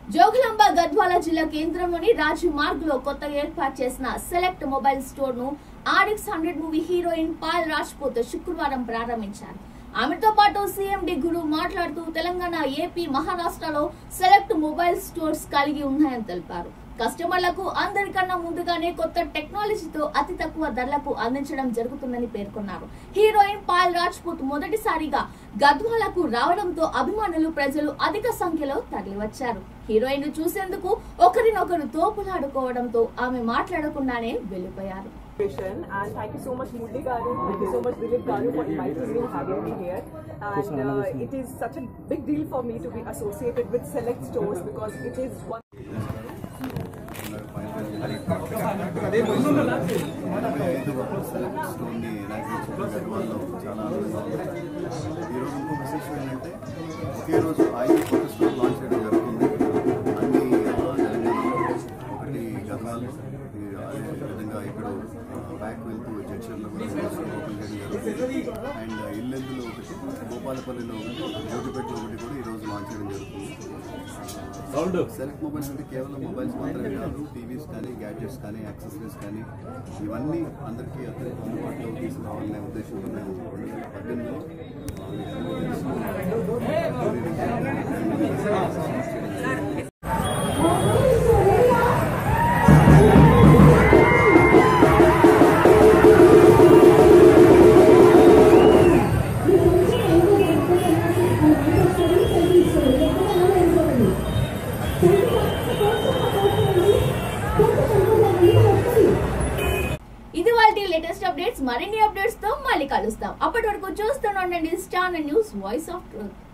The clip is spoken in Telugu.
జోగులాంబ గద్వాల జిల్లా కేంద్రంలోని రాజు మార్గ్ లో కొత్తగా ఏర్పాటు చేసిన సెలెక్ట్ మొబైల్ స్టోర్ ను RX hundred movie heroine Payal Rajput శుక్రవారం ప్రారంభించారు ఆమెతో పాటు సీఎండి గురు మాట్లాడుతూ తెలంగాణ ఏపీ మహారాష్ట్రలో సెలెక్ట్ మొబైల్ స్టోర్స్ కలిగి ఉన్నాయని తెలిపారు కస్టమర్లకు అందరికన్నా ముందుగానే కొత్త టెక్నాలజీతో అతి తక్కువ ధరలకు అందించడం జరుగుతుందని పేర్కొన్నారు హీరోయిన్ పాల్ రాజ్పూత్ మొదటిసారిగా గద్వాలకు రావడంతో అభిమానులు ప్రజలు అధిక సంఖ్యలో తరలివచ్చారు హీరోయిన్ చూసేందుకు ఒకరినొకరు తోపులాడుకోవడంతో ఆమె మాట్లాడకుండానే వెళ్లిపోయారు and thank you so much Murli Garu, thank you so much Dilip Garu for inviting me and having me here. And uh, it is such a big deal for me to be associated with select stores because it is one. ఐదవ సెలెక్ట్ స్టోర్ని ఇనాగ్రేట్ గద్వాల్లో చాలా ఆనందంగా ఉంది ఈరోజు ఇంకో విశేషం ఏంటంటే ఒకే రోజు ఐదు కొత్త స్టోర్ లాంచ్ చేయడం జరుగుతుంది అన్ని ఆ, తెలంగాణలో ఒకటి గద్వాల్లో ఈ అదేవిధంగా ఇక్కడ బ్యాక్ వెళ్తూ జంక్షన్లో కూడా రెండు స్టోర్ ఓపెన్ చేయడం జరుగుతుంది అండ్ ఇల్లెందులో ఒకటి గోపాలపల్లిలో ఒకటి జోగిపేటలో ఒకటి కూడా ఈరోజు లాంచ్ చేయడం జరుగుతుంది సెలెక్ట్ మొబైల్స్ అంటే కేవలం మొబైల్స్ మాత్రమే కాదు టీవీస్ కానీ గ్యాడ్జెట్స్ కానీ యాక్సెసరీస్ కానీ ఇవన్నీ అందరికీ అత్యంత అందుబాటులో తీసుకురావాలనే ఉద్దేశంతో మేము రెండు వేల పద్దెనిమిదిలో ఇది వాళ్ళ లేటెస్ట్ అప్డేట్స్ మరిన్ని అప్డేట్స్ తో మళ్ళీ కలుస్తాం అప్పటి వరకు చూస్తూనే ఉండండి star news voice of truth